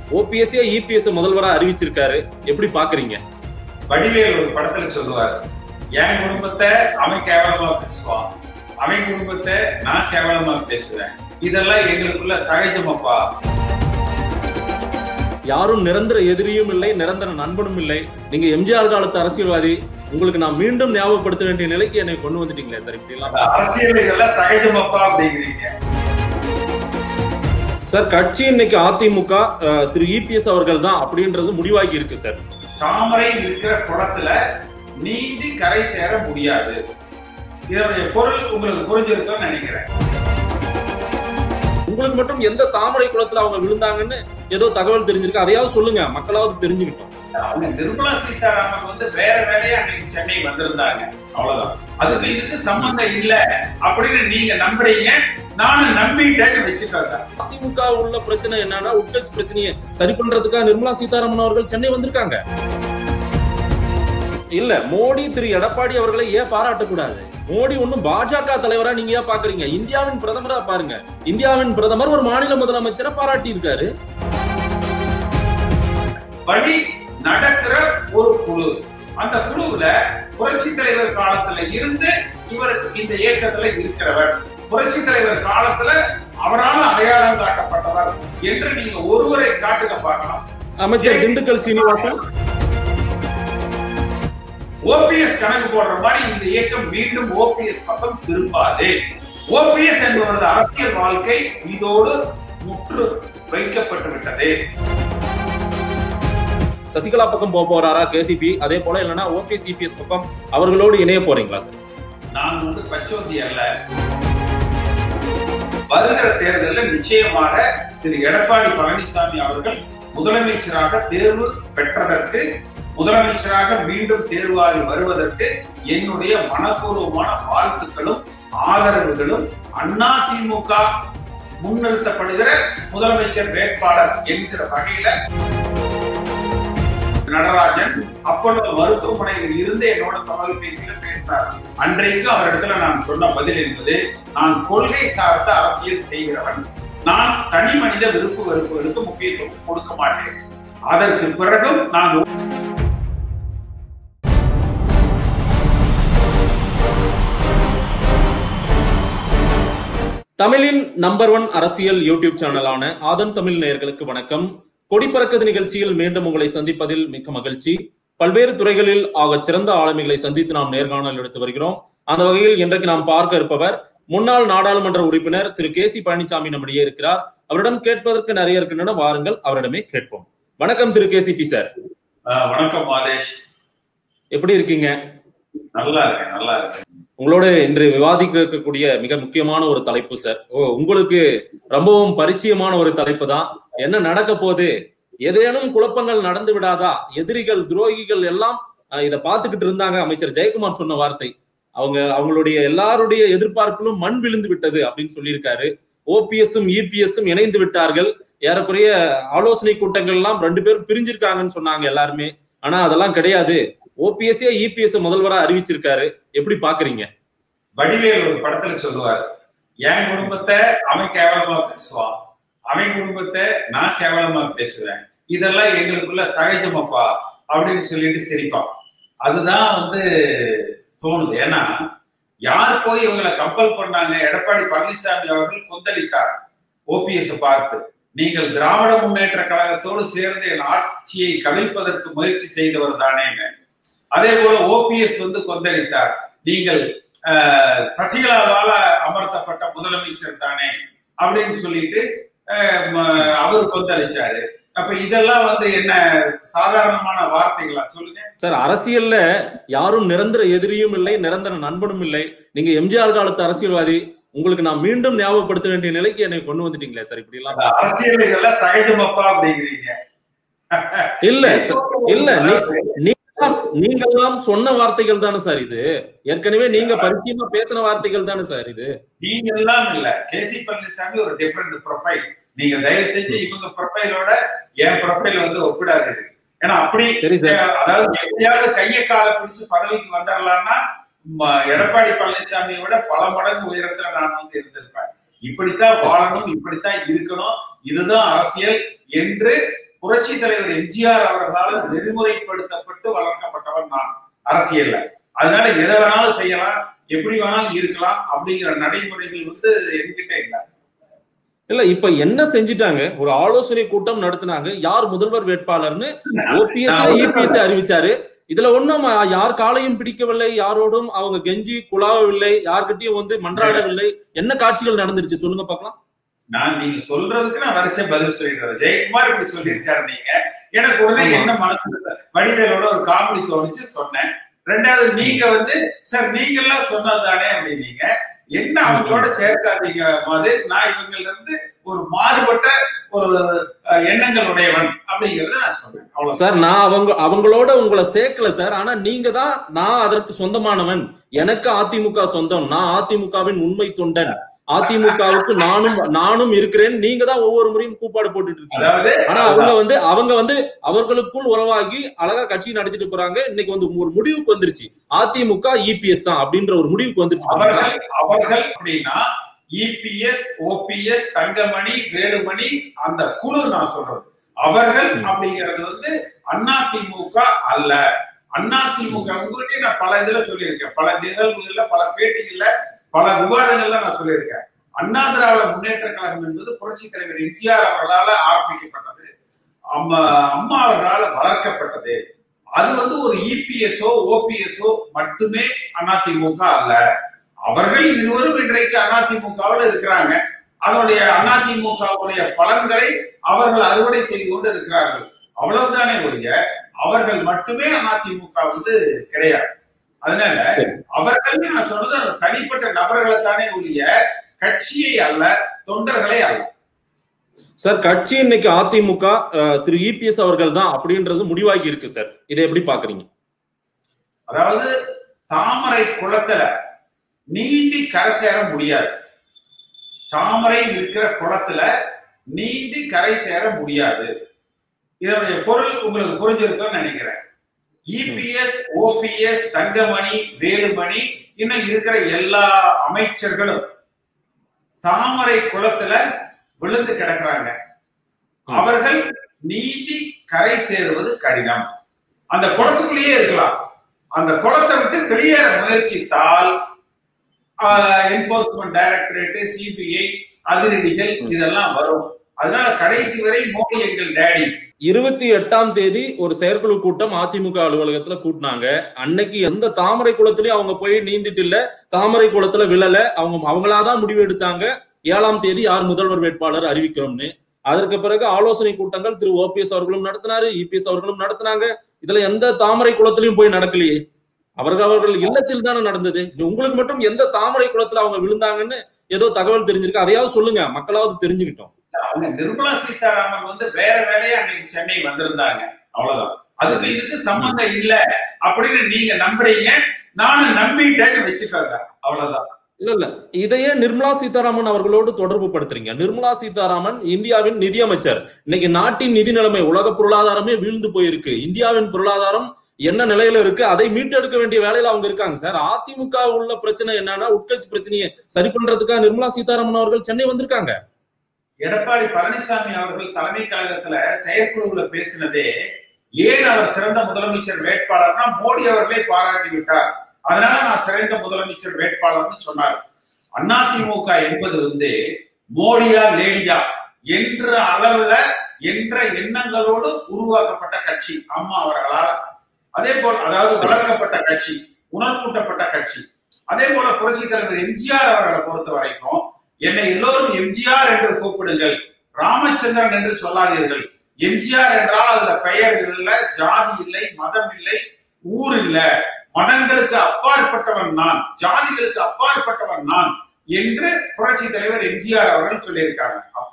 ஓபிஎஸ்ஏ EPS முதல்வரா அறிவிச்சிருக்காரு எப்படி பாக்குறீங்க வடிவேல் ஒரு படத்துல சொல்லுவார் என் குடும்பத்தை அவன் கேவலமா பேசுவான் அவன் குடும்பத்தை நான் கேவலமா பேசுவேன் இதெல்லாம் எங்களுக்குள்ள சகஜமப்பா யாரும் நிரந்தர எதிரியும் இல்லை நிரந்தர நண்பனும் இல்லை நீங்க எம்ஜிஆர் காலத்து அரசியல்வாதி உங்களுக்கு நான் மீண்டும் ஞாபகப்படுத்த வேண்டிய நிலைக்கு என்னை கொண்டு வந்துட்டீங்களே சார் இப்படி எல்லாம் பேச. அரசியல் இதெல்லாம் சகஜமப்பா அப்படிங்கிறீங்க சார் கட்சி இன்னைக்கு அதிமுக அஹ், திரு இபிஎஸ் அவர்கள் தான் அப்படின்றது முடிவாகி இருக்கு சார் தாமரை இருக்கிற குளத்துல நீந்தி கரை சேர முடியாது இதனுடைய பொருள் உங்களுக்கு புரிஞ்சிருக்கும்னு நினைக்கிறேன் உங்களுக்கு மட்டும் எந்த தாமரை குளத்துல அவங்க விழுந்தாங்கன்னு ஏதோ தகவல் தெரிஞ்சிருக்கு அதையாவது சொல்லுங்க மக்களாவது தெரிஞ்சுக்கிட்டோம் அவங்க நிர்மலா சீதாராமன் வந்து வேற வேலையா அன்னைக்கு சென்னை வந்திருந்தாங்க அவ்வளவுதான் அதுக்கு இதுக்கு சம்பந்தம் இல்ல அப்படின்னு நீங்க நம்புறீங்க நானும் நம்பிட்டேன்னு வச்சுக்கோங்க அதிமுக உள்ள பிரச்சனை என்னன்னா உட்கட்சி பிரச்சனையை சரி பண்றதுக்காக நிர்மலா சீதாராமன் அவர்கள் சென்னை வந்திருக்காங்க இல்ல மோடி திரு எடப்பாடி அவர்களை ஏன் பாராட்டக்கூடாது மோடி ஒண்ணும் பாஜக தலைவரா நீங்க ஏன் பாக்குறீங்க இந்தியாவின் பிரதமரா பாருங்க இந்தியாவின் பிரதமர் ஒரு மாநில முதலமைச்சரை பாராட்டி இருக்காரு படி நடக்கிற ஒரு குழு அந்த குழுவுல புரட்சி தலைவர் காலத்துல இருந்து இவர் இந்த இயக்கத்துல இருக்கிறவர் புரட்சி தலைவர் காலத்துல அவரால் அடையாளம் காட்டப்பட்டவர் என்று நீங்க ஒருவரை காட்டுங்க பார்க்கலாம் அமைச்சர் திண்டுக்கல் சீனிவாசன் ஓபிஎஸ் கணக்கு போடுற மாதிரி இந்த இயக்கம் மீண்டும் ஓபிஎஸ் பக்கம் திரும்பாது ஓபிஎஸ் என்பவரது அரசியல் வாழ்க்கை இதோடு முற்று வைக்கப்பட்டு விட்டது சசிகலா பக்கம் போக போறாரா கேசிபி அதே போல இல்லைன்னா ஓபிஎஸ் இபிஎஸ் பக்கம் அவர்களோடு இணைய போறீங்களா சார் நான் வந்து பச்சோந்தி அல்ல வருகிற தேர்தலில் நிச்சயமாக திரு எடப்பாடி பழனிசாமி அவர்கள் முதலமைச்சராக தேர்வு பெற்றதற்கு முதலமைச்சராக மீண்டும் தேர்வாகி வருவதற்கு என்னுடைய மனப்பூர்வமான வாழ்த்துக்களும் ஆதரவுகளும் அண்ணா திமுக முன்னிறுத்தப்படுகிற முதலமைச்சர் வேட்பாளர் என்கிற வகையில நடராஜன் அப்பொழுது மருத்துவமனையில் இருந்து என்னோட தொலைபேசியில பேசினார் அன்றைக்கு அவரிடத்துல நான் சொன்ன பதில் என்பது நான் கொள்கை சார்ந்த அரசியல் செய்கிறவன் நான் தனி மனித விருப்பு வெறுப்புகளுக்கு முக்கியத்துவம் கொடுக்க மாட்டேன் அதற்கு பிறகும் நான் தமிழின் நம்பர் ஒன் அரசியல் யூடியூப் சேனலான ஆதன் தமிழ் நேயர்களுக்கு வணக்கம் கொடிப்பறக்கது நிகழ்ச்சியில் மீண்டும் உங்களை சந்திப்பதில் மிக்க மகிழ்ச்சி பல்வேறு துறைகளில் ஆக சிறந்த ஆளுமைகளை சந்தித்து நாம் நேர்காணல் எடுத்து வருகிறோம் அந்த வகையில் இன்றைக்கு நாம் பார்க்க இருப்பவர் முன்னாள் நாடாளுமன்ற உறுப்பினர் திரு கே சி பழனிசாமி நம்மிடையே இருக்கிறார் அவரிடம் கேட்பதற்கு நிறைய இருக்கின்றன வாருங்கள் அவரிடமே கேட்போம் வணக்கம் திரு கேசிபி சார் அஹ், வணக்கம் மாலேஷ் எப்படி இருக்கீங்க நல்லா இருக்கேன் நல்லா இருக்கேன் உங்களோட இன்று விவாதிக்க இருக்கக்கூடிய மிக முக்கியமான ஒரு தலைப்பு சார் ஓ உங்களுக்கு ரொம்பவும் பரிச்சயமான ஒரு தலைப்பு தான் என்ன நடக்க போகுது ஏதேனும் குழப்பங்கள் நடந்து விடாதா எதிரிகள் துரோகிகள் எல்லாம் அஹ், இத பாத்துக்கிட்டு இருந்தாங்க அமைச்சர் ஜெயக்குமார் சொன்ன வார்த்தை அவங்க அவங்களுடைய எல்லாருடைய எதிர்பார்ப்பிலும் மண் விழுந்து விட்டது அப்படின்னு சொல்லியிருக்காரு ஓபிஎஸும் இபிஎஸும் இணைந்து விட்டார்கள் ஏறக்குறைய ஆலோசனை கூட்டங்கள் எல்லாம் ரெண்டு பேரும் பிரிஞ்சிருக்காங்கன்னு சொன்னாங்க எல்லாருமே ஆனா அதெல்லாம் கிடையாது ஓபிஎஸ்ஏ இபிஎஸ் முதல்வரா அறிவிச்சிருக்காரு எப்படி பாக்குறீங்க வடிவேல் ஒரு படத்துல சொல்லுவார் என் குடும்பத்தை அவன் கேவலமா பேசுவான் அவன் குடும்பத்தை நான் கேவலமா பேசுவேன் இதெல்லாம் எங்களுக்குள்ள சகஜமப்பா அப்படின்னு சொல்லிட்டு சிரிப்பான் அதுதான் வந்து தோணுது ஏன்னா யார் போய் இவங்களை கம்பல் பண்ணாங்க எடப்பாடி பழனிசாமி அவர்கள் கொந்தளித்தார் ஓபிஎஸ் பார்த்து நீங்கள் திராவிட முன்னேற்ற கழகத்தோடு சேர்ந்து என் ஆட்சியை கவிழ்ப்பதற்கு முயற்சி செய்தவர் தானேன்னு அதே போல ஓபிஎஸ் வந்து கொந்தளித்தார் நீங்கள் அஹ், சசிகலாவால அமர்த்தப்பட்ட முதலமைச்சர் தானே அப்படின்னு சொல்லிட்டு அஹ், ம- அவர் கொந்தளிச்சாரு அப்ப இதெல்லாம் வந்து என்ன சாதாரணமான வார்த்தைகளா சொல்லுங்க சார் அரசியல்ல யாரும் நிரந்தர எதிரியும் இல்லை நிரந்தர நண்பனும் இல்லை நீங்க எம்ஜிஆர் காலத்து அரசியல்வாதி உங்களுக்கு நான் மீண்டும் ஞாபகப்படுத்த வேண்டிய நிலைக்கு என்னை கொண்டு வந்துட்டீங்களே சார் இப்படி எல்லாம் பேச. அரசியல் இதெல்லாம் சகஜமப்பா அப்படிங்கிறீங்க இல்ல இல்ல நீ- நீங்கெல்லாம் சொன்ன வார்த்தைகள் தானே சார் இது ஏற்கனவே நீங்க பரிச்சயமா பேசின வார்த்தைகள் தானே சார் இது நீங்க எல்லாம் இல்ல கேசி பழனிசாமி ஒரு டிஃபரெண்ட் ப்ரொஃபைல் நீங்க தயவு செஞ்சு இவங்க ப்ரொஃபைலோட என் ப்ரொஃபைல் வந்து ஒப்பிடாதீங்க ஏன்னா அப்படி சரி சார் அஹ், அதாவது எப்படியாவது கைய காலை பிடிச்சு பதவிக்கு வந்துடலாம்னா ம- எடப்பாடி பழனிசாமியை விட பல மடங்கு உயரத்துல நான் வந்து இருந்திருப்பேன் இப்படித்தான் வாழணும் இப்படித்தான் இருக்கணும் இதுதான் அரசியல் என்று புரட்சி தலைவர் எம்ஜிஆர் அவர்களால் நெறிமுறைப்படுத்தப்பட்டு வளர்க்கப்பட்டவன் நான் அரசியல்ல அதனால எதை வேணாலும் செய்யலாம் எப்படி வேணாலும் இருக்கலாம் அப்படிங்கிற நடைமுறைகள் வந்து என்கிட்ட இல்லை இல்ல இப்ப என்ன செஞ்சிட்டாங்க ஒரு ஆலோசனை கூட்டம் நடத்தினாங்க யார் முதல்வர் வேட்பாளர்னு ஓபிஎஸ் இபிஎஸ் அறிவிச்சாரு இதுல ஒண்ணும் யார் காலையும் பிடிக்கவில்லை யாரோடும் அவங்க கெஞ்சி குழாவவில்லை யார்கிட்டயும் வந்து மன்றாடவில்லை என்ன காட்சிகள் நடந்துருச்சு சொல்லுங்க பார்க்கலாம் நான் நீங்க சொல்றதுக்கு நான் வரிசையா பதில் சொல்லிடுறேன் ஜெயக்குமார் இப்படி சொல்லியிருக்காரு நீங்க எனக்கு உடனே ஆமா. என்ன மனசுல வடிவேலோட ஒரு காமெடி தோணுச்சு சொன்னேன் ரெண்டாவது நீங்க வந்து சார் நீங்க எல்லாம் சொன்னதுதானே அப்படின்னீங்க என்ன அவங்களோட சேர்க்காதீங்க மாதிரி நான் இவங்கள்ல இருந்து ஒரு மாறுபட்ட ஒரு அஹ், எண்ணங்கள் உடையவன் அப்படிங்கறத நான் சொன்னேன் அவ்வளவு சார் நான் அவங்க அவங்களோட உங்களை சேர்க்கல சார் ஆனா நீங்க தான் நான் அதற்கு சொந்தமானவன் எனக்கு அதிமுக சொந்தம் நான் அதிமுகவின் உண்மை தொண்டன் அதிமுகவுக்கு நானும் நானும் இருக்கிறேன் நீங்க தான் ஒவ்வொரு முறையும் கூப்பாடு போட்டுட்டு இருக்கீங்க அதாவது ஆனா அவங்க வந்து அவங்க வந்து அவர்களுக்குள் உறவாகி அழகா கட்சி நடத்திட்டு போறாங்க இன்னைக்கு வந்து ஒரு முடிவுக்கு வந்துருச்சு அதிமுக இபிஎஸ் தான் அப்படின்ற ஒரு முடிவுக்கு வந்துருச்சு பாத்தீங்களா? அவர்கள் அவர்கள் அப்படின்னா இபிஎஸ் ஓபிஎஸ் தங்கமணி வேலுமணி அந்த குழு நான் சொல்றது அவர்கள் ம். அப்படிங்கிறது வந்து அதிமுக அல்ல அதிமுக உங்ககிட்டயே நான் பல இதுல சொல்லியிருக்கேன் பல நிகழ்வுகள்ல பல பேட்டிகள்ல பல விவாதங்கள்ல நான் சொல்லியிருக்கேன் அண்ணா திராவிட முன்னேற்ற கழகம் என்பது புரட்சி தலைவர் எம்ஜிஆர் அவர்களால ஆரம்பிக்கப்பட்டது அம்மா அம்மா அவர்களால வளர்க்கப்பட்டது அது வந்து ஒரு இபிஎஸ்ஓ ஓபிஎஸ்ஓ மட்டுமே அதிமுக அல்ல அவர்கள் இருவரும் இன்றைக்கு அதிமுகவில் இருக்கிறாங்க அதனுடைய அதிமுகவுடைய பலன்களை அவர்கள் அறுவடை செய்து கொண்டு இருக்கிறார்கள் அவ்வளவுதானே ஒழிய அவர்கள் மட்டுமே அதிமுக வந்து கிடையாது அதனால சரி. அவர்கள் நான் சொன்னது அந்த தனிப்பட்ட நபர்களை தானே ஒழிய கட்சியை அல்ல தொண்டர்களை அல்ல சார் கட்சி இன்னைக்கு அதிமுக அஹ், திரு இபிஎஸ் அவர்கள் தான் அப்படின்றது முடிவாகி இருக்கு சார் இதை எப்படி பாக்குறீங்க அதாவது தாமரை குளத்துல நீந்தி கரை சேர முடியாது தாமரை இருக்கிற குளத்துல நீந்தி கரை சேர முடியாது இதனுடைய பொருள் உங்களுக்கு புரிஞ்சிருக்கும்னு நினைக்கிறேன் இபிஎஸ் ஓபிஎஸ் தங்கமணி வேலுமணி இன்னும் இருக்கிற எல்லா அமைச்சர்களும் தாமரை குளத்துல விழுந்து கிடக்குறாங்க ம். அவர்கள் நீந்தி கரை சேருவது கடினம் அந்த குளத்துக்குள்ளேயே இருக்கலாம் அந்த குளத்தை விட்டு வெளியேற முயற்சித்தால் என்போர்ஸ்மெண்ட் டைரக்டரேட் சிபிஐ அதிரடிகள் ம். இதெல்லாம் வரும் அதனால கடைசி வரை மோடி எங்கள் டேடி இருபத்தி எட்டாம் தேதி ஒரு செயற்குழு கூட்டம் அதிமுக அலுவலகத்துல கூட்டினாங்க அன்னைக்கு எந்த தாமரை குளத்திலயும் அவங்க போய் நீந்திட்டு இல்ல தாமரை குளத்துல விழல அவங்க அவங்களாதான் முடிவு எடுத்தாங்க ஏழாம் தேதி யார் முதல்வர் வேட்பாளர் அறிவிக்கிறோம்னு அதற்கு பிறகு ஆலோசனை கூட்டங்கள் திரு ஓபிஎஸ் அவர்களும் நடத்தினாரு இபிஎஸ் அவர்களும் நடத்தினாங்க இதுல எந்த தாமரை குளத்திலையும் போய் நடக்கலையே அவர்கள் அவர்கள் இல்லத்தில் தானே நடந்தது உங்களுக்கு மட்டும் எந்த தாமரை குளத்துல அவங்க விழுந்தாங்கன்னு ஏதோ தகவல் தெரிஞ்சிருக்கு அதையாவது சொல்லுங்க மக்களாவது தெரிஞ்சுக்கிட்டோம் அவங்க நிர்மலா சீதாராமன் வந்து வேற வேலையா அன்னைக்கு சென்னை வந்திருந்தாங்க அவ்வளவுதான் அதுக்கு இதுக்கு சம்பந்தம் இல்ல அப்படின்னு நீங்க நம்புறீங்க நானும் நம்பிட்டேன்னு வச்சுக்கோங்க அவ்வளவுதான் இல்ல இல்ல இதையே நிர்மலா சீதாராமன் அவர்களோடு தொடர்பு படுத்துறீங்க நிர்மலா சீதாராமன் இந்தியாவின் நிதியமைச்சர் இன்னைக்கு நாட்டின் நிதி நிலைமை உலக பொருளாதாரமே வீழ்ந்து போயிருக்கு இந்தியாவின் பொருளாதாரம் என்ன நிலையில இருக்கு அதை மீட்டெடுக்க வேண்டிய வேலையில அவங்க இருக்காங்க சார் அதிமுக உள்ள பிரச்சனை என்னன்னா உட்கட்சி பிரச்சனையை சரி பண்றதுக்காக நிர்மலா சீதாராமன் அவர்கள் சென்னை வந்திருக்காங்க எடப்பாடி பழனிசாமி அவர்கள் தலைமை கழகத்துல செயற்குழுவுல பேசினதே ஏன் அவர் சிறந்த முதலமைச்சர் வேட்பாளர்னா மோடி அவர்களே பாராட்டி விட்டார் அதனால நான் சிறந்த முதலமைச்சர் வேட்பாளர்னு சொன்னார் அதிமுக என்பது வந்து மோடியா லேடியா என்ற அளவுல என்ற எண்ணங்களோடு உருவாக்கப்பட்ட கட்சி அம்மா அவர்களால் அதே போல் அதாவது வளர்க்கப்பட்ட கட்சி உணர்வூட்டப்பட்ட கட்சி அதே போல புரட்சி தலைவர் எம்ஜிஆர் அவர்களை பொறுத்த வரைக்கும் என்னை எல்லோரும் எம்ஜிஆர் என்று கூப்பிடுங்கள் ராமச்சந்திரன் என்று சொல்லாதீர்கள் எம்ஜிஆர் என்றால் அதுல பெயர் இல்ல ஜாதி இல்லை மதம் இல்லை ஊர் இல்ல மதங்களுக்கு அப்பாற்பட்டவன் நான் ஜாதிகளுக்கு அப்பாற்பட்டவன் நான் என்று புரட்சி தலைவர் எம்ஜிஆர் அவர்கள் சொல்லியிருக்காங்க அப்ப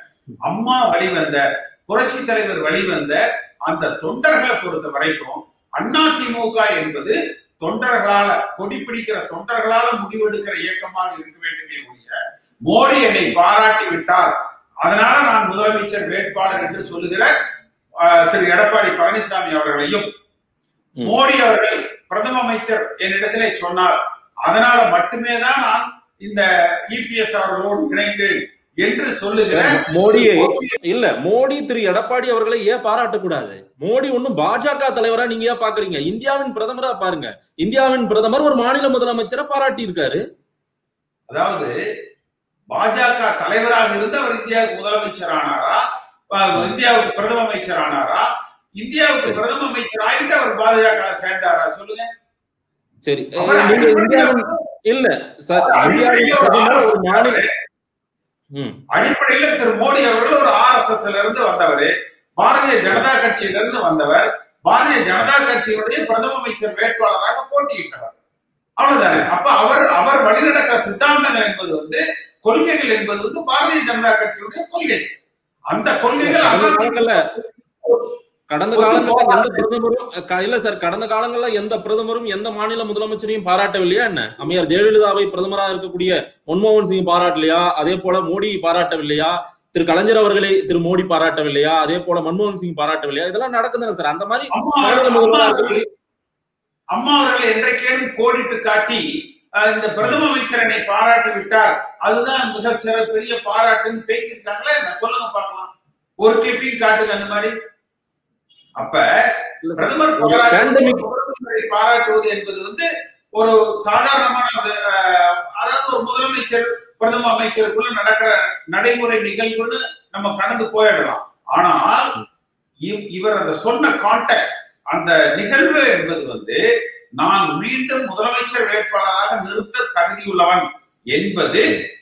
அம்மா வழிவந்த புரட்சி தலைவர் வழிவந்த அந்த தொண்டர்களை பொறுத்த வரைக்கும் அதிமுக என்பது தொண்டர்களால கொடி பிடிக்கிற தொண்டர்களால முடிவெடுக்கிற இயக்கமாக இருக்க வேண்டுமே ஒழிய மோடி என்னை பாராட்டி விட்டார் அதனால நான் முதலமைச்சர் வேட்பாளர் என்று சொல்லுகிற ஆஹ், திரு எடப்பாடி பழனிசாமி அவர்களையும் ம். மோடி அவர்கள் பிரதம அமைச்சர் என்னிடத்திலே சொன்னார் அதனால மட்டுமே தான் நான் இந்த இபிஎஸ் அவர்களோடு இணைந்து என்று சொல்லுகிற மோடியை இல்ல மோடி திரு எடப்பாடி அவர்களை ஏன் பாராட்டக்கூடாது மோடி ஒண்ணும் பாஜக தலைவரா நீங்க ஏன் பாக்குறீங்க இந்தியாவின் பிரதமரா பாருங்க இந்தியாவின் பிரதமர் ஒரு மாநில முதலமைச்சரை பாராட்டி இருக்காரு அதாவது பாஜக தலைவராக இருந்து அவர் இந்தியாவுக்கு முதலமைச்சர் ஆனாரா அஹ் இந்தியாவுக்கு பிரதம அமைச்சர் ஆனாரா இந்தியாவுக்கு பிரதம அமைச்சர் ஆயிட்டு அவர் பாஜக சேர்ந்தாரா சொல்லுங்க சரி அவர் அஹ் நீங்க இந்தியாவின் இல்ல சார் இந்தியாவின் பிரதமர் ஒரு மாநில ம் அடிப்படையில திரு மோடி அவர்கள் ஒரு ஆர் எஸ் எஸ்ல இருந்து வந்தவர் பாரதிய ஜனதா கட்சியில இருந்து வந்தவர் பாரதிய ஜனதா கட்சியினுடைய பிரதம அமைச்சர் வேட்பாளராக போட்டியிட்டவர் அவ்வளவுதானே அப்ப அவர் அவர் வழிநடக்கிற சித்தாந்தங்கள் என்பது வந்து கொள்கைகள் என்பது வந்து பாரதிய ஜனதா கட்சியுடைய கொள்கை அந்த கொள்கைகள் கடந்த அதிமுக காலங்கள்ல கடந்த காலங்கள்ல எந்த பிரதமரும் க- இல்ல சார் கடந்த காலங்கள்ல எந்த பிரதமரும் எந்த மாநில முதலமைச்சரையும் பாராட்டவில்லையா என்ன அம்மையார் ஜெயலலிதாவை பிரதமராக இருக்கக்கூடிய மன்மோகன் சிங் பாராட்டலையா அதே போல மோடி பாராட்டவில்லையா திரு கலைஞர் அவர்களை திரு மோடி பாராட்டவில்லையா அதே போல மன்மோகன் சிங் பாராட்டவில்லையா இதெல்லாம் நடக்குதுங்க சார் அந்த மாதிரி அம்மா மாநில அம்மா முதல்வராக அவர்கள் அம்மா அவர்கள் என்றைக்கேனும் கோடிட்டு காட்டி அஹ், இந்த பிரதம அமைச்சர் என்னை பாராட்டி விட்டார் அதுதான் மிக சிற பெரிய பாராட்டுன்னு பேசியிருக்காங்களே என்ன சொல்லுங்க பார்க்கலாம் ஒரு கிளிப்பிங் காட்டுங்க அந்த மாதிரி அப்ப இல்ல சார். பிரதமர் ஒரு பாராட்டுவது, pandemic- முதலமைச்சரை பாராட்டுவது என்பது வந்து ஒரு சாதாரணமான ஒரு, அஹ், அதாவது ஒரு முதலமைச்சர் பிரதம அமைச்சருக்குள்ள நடக்கிற நடைமுறை நிகழ்வுன்னு நம்ம கடந்து போயிடலாம் ஆனால் இவ்- இவர் அந்த சொன்ன கான்டெக்ட் அந்த நிகழ்வு என்பது வந்து நான் மீண்டும் முதலமைச்சர் வேட்பாளராக நிறுத்த தகுதியுள்ளவன் என்பது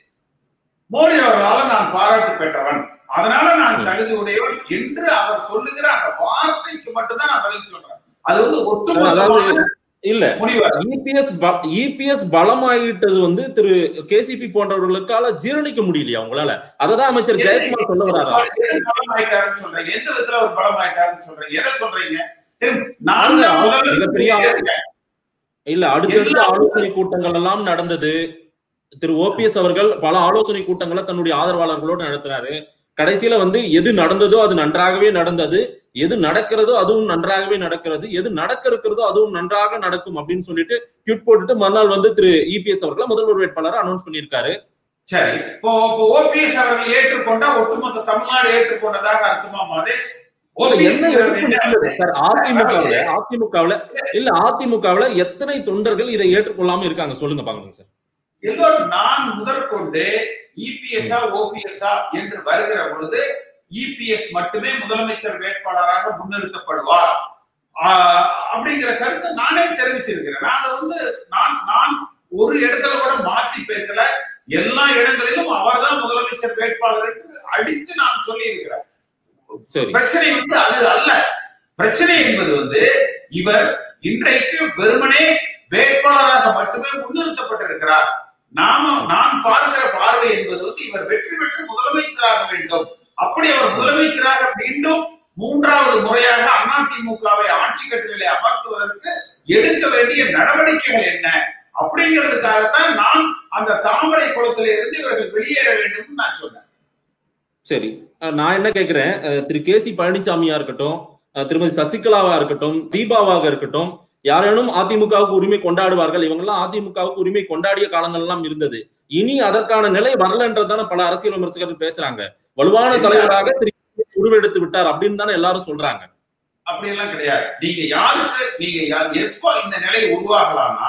மோடி அவர்களால் நான் பாராட்டு பெற்றவன் அதனால நான் ம். தகுதி உடையவன் என்று அவர் சொல்லுகிற அந்த வார்த்தைக்கு மட்டும்தான் நான் பதில் சொல்றேன் அது வந்து அதாவது ஒட்டுமொத்தமான இல்ல முடிவு இபிஎஸ் இபிஎஸ் பலமாயிட்டது வந்து திரு கேசிபி போன்றவர்களுக்கால ஜீரணிக்க முடியலையா உங்களால அததான் அமைச்சர் ஜெயக்குமார் சொல்ல வராரா எது பலமாயிட்டாருன்னு சொல்றீங்க எந்த விதத்துல ஒரு பலமாயிட்டாருன்னு சொல்றீங்க எதை சொல்றீங்க ஏய், நான் பாருங்க, தான் முதல்ல மிகப்பெரிய இருக்கேன். இல்ல அடுத்தடுத்த எல்லா- ஆலோசனை கூட்டங்கள் எல்லாம் நடந்தது திரு ஓபிஎஸ் அவர்கள் பல ஆலோசனை கூட்டங்களை தன்னுடைய ஆதரவாளர்களோடு நடத்தினாரு கடைசியில வந்து எது நடந்ததோ அது நன்றாகவே நடந்தது எது நடக்கிறதோ அதுவும் நன்றாகவே நடக்கிறது எது நடக்க இருக்கிறதோ அதுவும் நன்றாக நடக்கும் அப்படின்னு சொல்லிட்டு ட்வீட் போட்டுட்டு மறுநாள் வந்து திரு இபிஎஸ் அவர்களை முதல்வர் வேட்பாளரை அனௌன்ஸ் பண்ணியிருக்காரு சரி இப்போ இப்போ ஓபிஎஸ் அவர்கள் ஏற்றுக்கொண்டா ஒட்டுமொத்த தமிழ்நாடு ஏற்றுக்கொண்டதாக அர்த்தமா மாதிரி இல்ல, OPS என்ன எதிர்ப்பு நிகழ்ந்தது சார் அதிமுகவுல அதாவது, அதிமுகவுல இல்ல அதிமுகவுல எத்தனை தொண்டர்கள் இதை ஏற்றுக்கொள்ளாம இருக்காங்க சொல்லுங்க பாருங்க சார் எல்லோரும் நான் முதற்கொண்டு இபிஎஸ்ஆ ஓபிஎஸ்ஆ என்று வருகிற பொழுது இபிஎஸ் மட்டுமே முதலமைச்சர் வேட்பாளராக முன்னிறுத்தப்படுவார் ஆஹ் அப்படிங்கிற கருத்தை நானே தெரிவிச்சிருக்கிறேன் நான் அதை வந்து நான் நான் ஒரு இடத்துல கூட மாத்தி பேசல எல்லா இடங்களிலும் அவர்தான் முதலமைச்சர் வேட்பாளர் என்று அடித்து நான் சொல்லி இருக்கிறேன் சரி பிரச்சனை வந்து அது அல்ல பிரச்சனை என்பது வந்து இவர் இன்றைக்கு வெறுமனே வேட்பாளராக மட்டுமே முன்னிறுத்தப்பட்டிருக்கிறார் நாம நான் பார்க்கிற பார்வை என்பது வந்து இவர் வெற்றி பெற்று முதலமைச்சராக வேண்டும் அப்படி அவர் முதலமைச்சராக மீண்டும் மூன்றாவது முறையாக அதிமுகவை ஆட்சி கட்டிலே அமர்த்துவதற்கு எடுக்க வேண்டிய நடவடிக்கைகள் என்ன அப்படிங்கிறதுக்காகத்தான் நான் அந்த தாமரை குளத்தில இருந்து இவர்கள் வெளியேற வேண்டும் நான் சொன்னேன் சரி அஹ் நான் என்ன கேக்குறேன் அஹ் திரு கே சி பழனிசாமியா இருக்கட்டும் அஹ் திருமதி சசிகலாவா இருக்கட்டும் தீபாவாக இருக்கட்டும் யாரேனும் அதிமுகவுக்கு உரிமை கொண்டாடுவார்கள் இவங்கெல்லாம் அதிமுகவுக்கு உரிமை கொண்டாடிய காலங்கள் எல்லாம் இருந்தது இனி அதற்கான நிலை வரலன்றதான பல அரசியல் விமர்சகர்கள் பேசுறாங்க வலுவான தலைவராக திரு உருவெடுத்து விட்டார் அப்படின்னு தானே எல்லாரும் சொல்றாங்க அப்படியெல்லாம் கிடையாது நீங்க யாருக்கு நீங்க யா- எப்போ இந்த நிலை உருவாகலாம்னா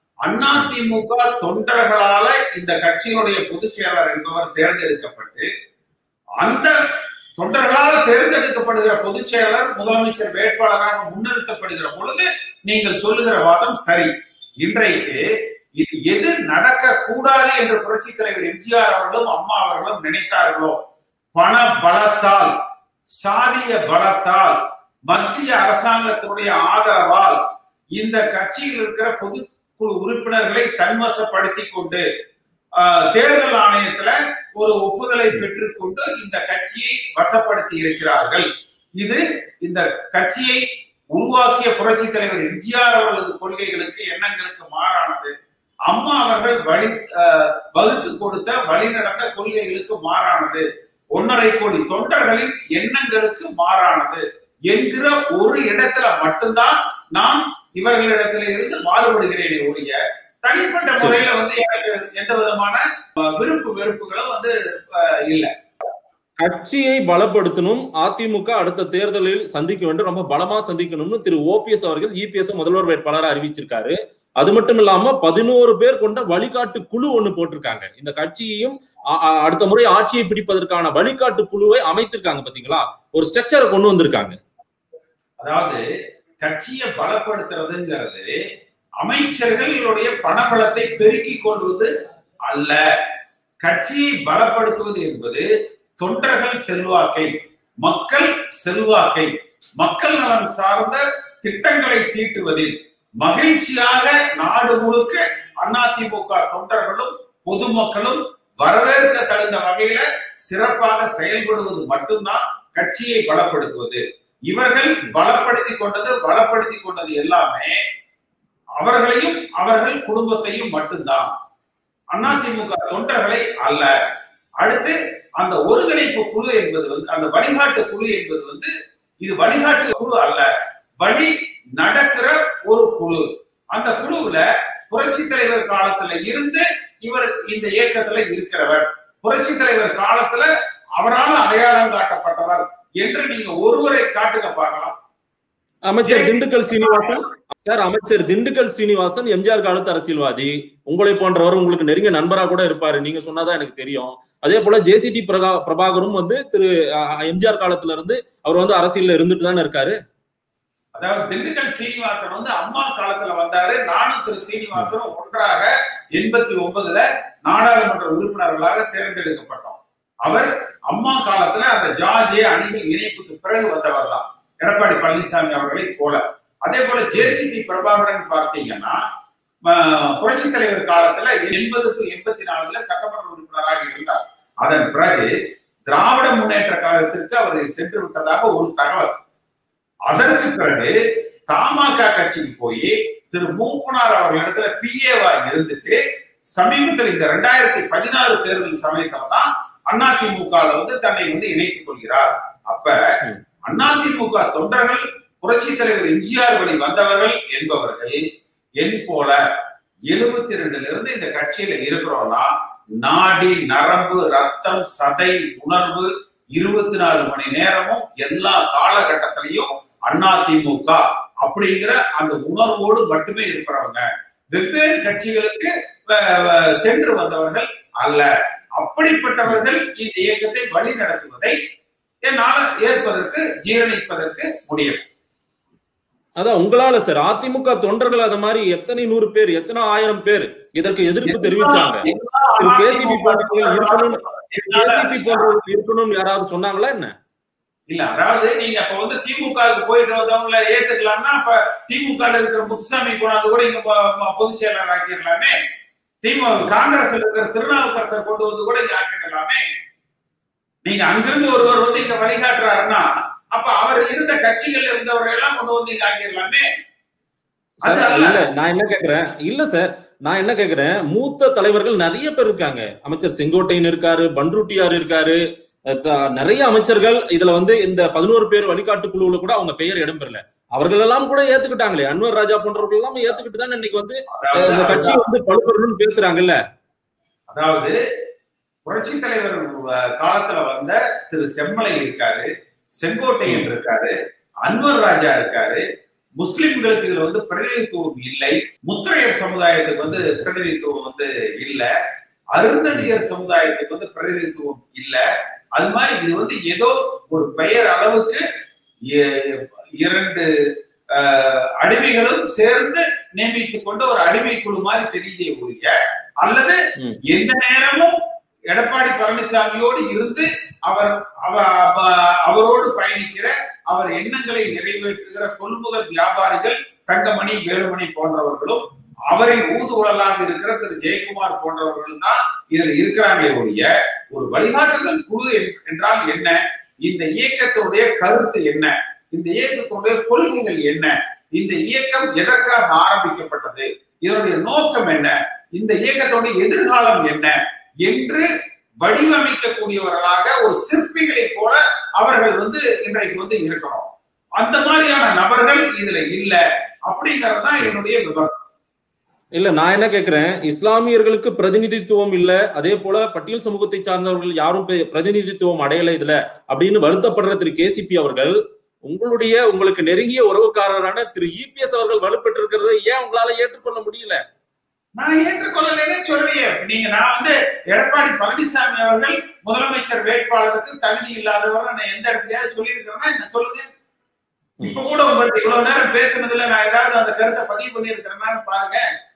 அதிமுக தொண்டர்களால இந்த கட்சியினுடைய பொதுச் செயலாளர் என்பவர் தேர்ந்தெடுக்கப்பட்டு அந்த தொண்டர்களால் தேர்ந்தெடுக்கப்படுகிற பொதுச் செயலாளர் முதலமைச்சர் வேட்பாளராக முன்னிறுத்தப்படுகிற பொழுது நீங்கள் சொல்லுகிற வாதம் சரி இன்றைக்கு இது எது நடக்க கூடாது என்று புரட்சி தலைவர் எம்ஜிஆர் அவர்களும் அம்மா அவர்களும் நினைத்தார்களோ பண பலத்தால் சாதிய பலத்தால் மத்திய அரசாங்கத்தினுடைய ஆதரவால் இந்த கட்சியில் இருக்கிற பொதுக்குழு உறுப்பினர்களை தன்வசப்படுத்தி கொண்டு ஆஹ், தேர்தல் ஆணையத்துல ஒரு ஒப்புதலை பெற்றுக்கொண்டு இந்த கட்சியை வசப்படுத்தி இருக்கிறார்கள் இது இந்த கட்சியை உருவாக்கிய புரட்சி தலைவர் எம்ஜிஆர் அவர்களது கொள்கைகளுக்கு எண்ணங்களுக்கு மாறானது அம்மா அவர்கள் வழி ஆஹ், வகுத்து கொடுத்த வழி நடந்த கொள்கைகளுக்கு மாறானது ஒன்றரை கோடி தொண்டர்களின் எண்ணங்களுக்கு மாறானது என்கிற ஒரு இடத்துல மட்டும்தான் நான் இவர்களிடத்துல இருந்து மாறுபடுகிறேனே ஒழிய தனிப்பட்ட சரி. முறையில வந்து எனக்கு எந்த விதமான அஹ், விருப்பு வெறுப்புகளும் வந்து அஹ், இல்ல கட்சியை பலப்படுத்தணும் அதிமுக அடுத்த தேர்தலில் சந்திக்க வேண்டும் ரொம்ப பலமா சந்திக்கணும்னு திரு ஓபிஎஸ் அவர்கள் இபிஎஸ் முதல்வர் வேட்பாளராக அறிவிச்சிருக்காரு அது மட்டும் இல்லாம பதினோரு பேர் கொண்ட வழிகாட்டு குழு ஒண்ணு போட்டிருக்காங்க இந்த கட்சியையும் அ- அ- அடுத்த முறை ஆட்சியை பிடிப்பதற்கான வழிகாட்டு குழுவை அமைத்திருக்காங்க பாத்தீங்களா ஒரு ஸ்ட்ரக்சரை கொண்டு வந்திருக்காங்க அதாவது கட்சியை பலப்படுத்துறதுங்கிறது அமைச்சர்களுடைய பணபலத்தை பெருக்கிக் கொள்வது அல்ல கட்சியை பலப்படுத்துவது என்பது தொண்டர்கள் செல்வாக்கை மக்கள் செல்வாக்கை மக்கள் நலன் சார்ந்த திட்டங்களை தீட்டுவதில் மகிழ்ச்சியாக நாடு முழுக்க அதிமுக தொண்டர்களும் பொதுமக்களும் வரவேற்க தகுந்த வகையில சிறப்பாக செயல்படுவது மட்டும்தான் கட்சியை பலப்படுத்துவது இவர்கள் பலப்படுத்தி கொண்டது பலப்படுத்தி கொண்டது எல்லாமே அவர்களையும் அவர்கள் குடும்பத்தையும் மட்டும்தான் அதிமுக தொண்டர்களை அல்ல அடுத்து அந்த ஒருங்கிணைப்பு குழு என்பது வந்து அந்த வழிகாட்டு குழு என்பது வந்து இது வழிகாட்டு குழு அல்ல வழி நடக்கிற ஒரு குழு அந்த குழுவுல புரட்சி தலைவர் காலத்துல இருந்து இவர் இந்த இயக்கத்துல இருக்கிறவர் புரட்சி தலைவர் காலத்துல அவரால் அடையாளம் காட்டப்பட்டவர் என்று நீங்க ஒருவரை காட்டுங்க பார்க்கலாம் அமைச்சர் திண்டுக்கல் சீனிவாசன் சார் அமைச்சர் திண்டுக்கல் சீனிவாசன் எம்ஜிஆர் காலத்து அரசியல்வாதி உங்களை போன்றவர் உங்களுக்கு நெருங்கிய நண்பரா கூட இருப்பாரு நீங்க சொன்னாதான் எனக்கு தெரியும் அதே போல ஜேசிடி பிரகா பிரபாகரும் வந்து திரு அஹ், எம்ஜிஆர் காலத்துல இருந்து அவர் வந்து அரசியல்ல இருந்துட்டு தானே இருக்காரு அதாவது திண்டுக்கல் சீனிவாசன் வந்து அம்மா காலத்துல வந்தாரு நானும் திரு சீனிவாசனும் ஒன்றாக எண்பத்தி ஒன்பதுல நாடாளுமன்ற உறுப்பினர்களாக தேர்ந்தெடுக்கப்பட்டோம் அவர் அம்மா காலத்துல அந்த ஜார்ஜிய அணிகள் இணைப்புக்கு பிறகு வந்தவர் தான் எடப்பாடி பழனிசாமி அவர்களை போல அதே போல ஜேசிபி பிரபாகரன் பார்த்தீங்கன்னா ஆஹ், புரட்சித் தலைவர் காலத்துல எண்பது டு எண்பத்தி நாலுல சட்டமன்ற உறுப்பினராக இருந்தார் அதன் பிறகு திராவிட முன்னேற்ற கழகத்திற்கு அவர் சென்று விட்டதாக ஒரு தகவல் அதற்கு பிறகு தமாக கட்சிக்கு போய் திரு மூப்பனார் அவர்களிடத்துல பிஏவா இருந்துட்டு சமீபத்தில் இந்த ரெண்டாயிரத்தி பதினாறு தேர்தல் சமயத்துல தான் அதிமுக வந்து தன்னை வந்து இணைத்துக் கொள்கிறார் அப்ப அதிமுக தொண்டர்கள் புரட்சி தலைவர் எம்ஜிஆர் வழி வந்தவர்கள் என்பவர்கள் என் போல எழுபத்தி ரெண்டுல இருந்து இந்த கட்சியில இருக்கிறோம்னா நாடி நரம்பு ரத்தம் சதை உணர்வு இருபத்தி நாலு மணி நேரமும் எல்லா காலகட்டத்திலையும் அதிமுக அப்படிங்கிற அந்த உணர்வோடு மட்டுமே இருக்கிறவங்க வெவ்வேறு கட்சிகளுக்கு அஹ், அஹ், சென்று வந்தவர்கள் அல்ல அப்படிப்பட்டவர்கள் இந்த இயக்கத்தை வழி நடத்துவதை என்னால ஏற்பதற்கு ஜீரணிப்பதற்கு முடியும் அதான் உங்களால சார் அதிமுக தொண்டர்கள் அது மாதிரி எத்தனை நூறு பேர் எத்தனை ஆயிரம் பேர் இதற்கு எதிர்ப்பு தெரிவிச்சாங்க எல்லா திரு கேசிபி அதிமுக போன்றவர்கள் இருக்கணும் என்னால- கேசிபி போன்றவர்கள் இருக்கணும்னு யாராவது சொன்னாங்களா என்ன இல்ல அதாவது நீங்க அப்ப வந்து திமுகவுக்கு போயிட்டு வந்தவங்கள ஏத்துக்கலாம்னா அப்ப திமுக ல இருக்கிற முத்துசாமி கொண்டாந்து கூட இங்க பொ- பொ- பொதுச் செயலர் ஆக்கிடலாமே திமுக காங்கிரஸ்ல இருக்கிற திருநாவுக்கரசர் கொண்டு வந்து கூட இங்க ஆக்கிடலாமே நீங்க அங்கிருந்து ஒருவர் வந்து இங்க வழிகாட்டுறாருன்னா அப்ப அவர் இருந்த கட்சிகள்ல இருந்தவர்கள் எல்லாம் கொண்டு வந்து இங்க ஆக்கிடலாமே அது சார், அல்ல. இல்ல நான் என்ன கேக்குறேன் இல்ல சார் நான் என்ன கேக்குறேன் மூத்த தலைவர்கள் நிறைய பேர் இருக்காங்க அமைச்சர் செங்கோட்டையன் இருக்காரு பன்ருட்டியார் இருக்காரு அஹ் த- நிறைய அமைச்சர்கள் இதுல வந்து இந்த பதினோரு பேர் வழிகாட்டு குழுவுல கூட அவங்க பெயர் இடம்பெறல அவர்கள் எல்லாம் கூட ஏத்துக்கிட்டாங்களே அன்வர் ராஜா போன்றவர்கள் எல்லாம் ஏத்துக்கிட்டு தான் இன்னைக்கு வந்து அஹ், இந்த கட்சி வந்து பழுப்பறணும்னு பேசுறாங்கல்ல அதாவது புரட்சி தலைவர் அஹ், காலத்துல வந்த திரு செம்மலை இருக்காரு செங்கோட்டையன் இருக்காரு அன்வர் ராஜா இருக்காரு முஸ்லிம்களுக்கு இதுல வந்து பிரதிநிதித்துவம் இல்லை முத்திரையர் சமுதாயத்துக்கு வந்து பிரதிநிதித்துவம் வந்து இல்ல அருந்தடியர் சமுதாயத்துக்கு வந்து பிரதிநிதித்துவம் இல்ல அது மாதிரி இது வந்து ஏதோ ஒரு பெயர் அளவுக்கு எ- இரண்டு அஹ், அடிமைகளும் சேர்ந்து நியமித்துக் கொண்ட ஒரு அடிமை குழு மாதிரி தெரியுதே ஒழிய அல்லது ம். எந்த நேரமும் எடப்பாடி பழனிசாமியோடு இருந்து அவர் அவ- அவ- அவரோடு பயணிக்கிற அவர் எண்ணங்களை நிறைவேற்றுகிற கொள்முதல் வியாபாரிகள் தங்கமணி வேலுமணி போன்றவர்களும் அவரின் ஊதுகுழலாக இருக்கிற திரு ஜெயக்குமார் போன்றவர்களும் தான் இதுல இருக்கிறாங்களே ஒழிய ஒரு வழிகாட்டுதல் குழு என்- என்றால் என்ன இந்த இயக்கத்தினுடைய கருத்து என்ன இந்த இயக்கத்தினுடைய கொள்கைகள் என்ன இந்த இயக்கம் எதற்காக ஆரம்பிக்கப்பட்டது இதனுடைய நோக்கம் என்ன இந்த இயக்கத்துடைய எதிர்காலம் என்ன என்று வடிவமைக்கக்கூடியவர்களாக ஒரு சிற்பிகளை போல அவர்கள் வந்து இன்றைக்கு வந்து இருக்கணும் அந்த மாதிரியான நபர்கள் இதுல இல்ல அப்படிங்கறது தான் என்னுடைய விமர்சனம் இல்ல நான் என்ன கேக்குறேன் இஸ்லாமியர்களுக்கு பிரதிநிதித்துவம் இல்ல அதே போல பட்டியல் சமூகத்தை சார்ந்தவர்கள் யாரும் பெ- பிரதிநிதித்துவம் அடையல இதுல அப்படின்னு வருத்தப்படுற திரு கேசிபி அவர்கள் உங்களுடைய உங்களுக்கு நெருங்கிய உறவுக்காரரான திரு இபிஎஸ் அவர்கள் வலுப்பெற்றிருக்கிறதை ஏன் உங்களால ஏற்றுக்கொள்ள முடியல நான் ஏற்றுக்கொள்ளலைன்னே சொல்லியே நீங்க நான் வந்து எடப்பாடி பழனிசாமி அவர்கள் முதலமைச்சர் வேட்பாளருக்கு தகுதி இல்லாதவர் நான் எந்த இடத்துலயாவது சொல்லியிருக்கிறேன்னா என்ன சொல்லுங்க இப்ப கூட உங்களுக்கு இவ்வளவு நேரம் பேசுனதுல நான் ஏதாவது அந்த கருத்தை பதிவு பண்ணியிருக்கிறேன்னு பாருங்க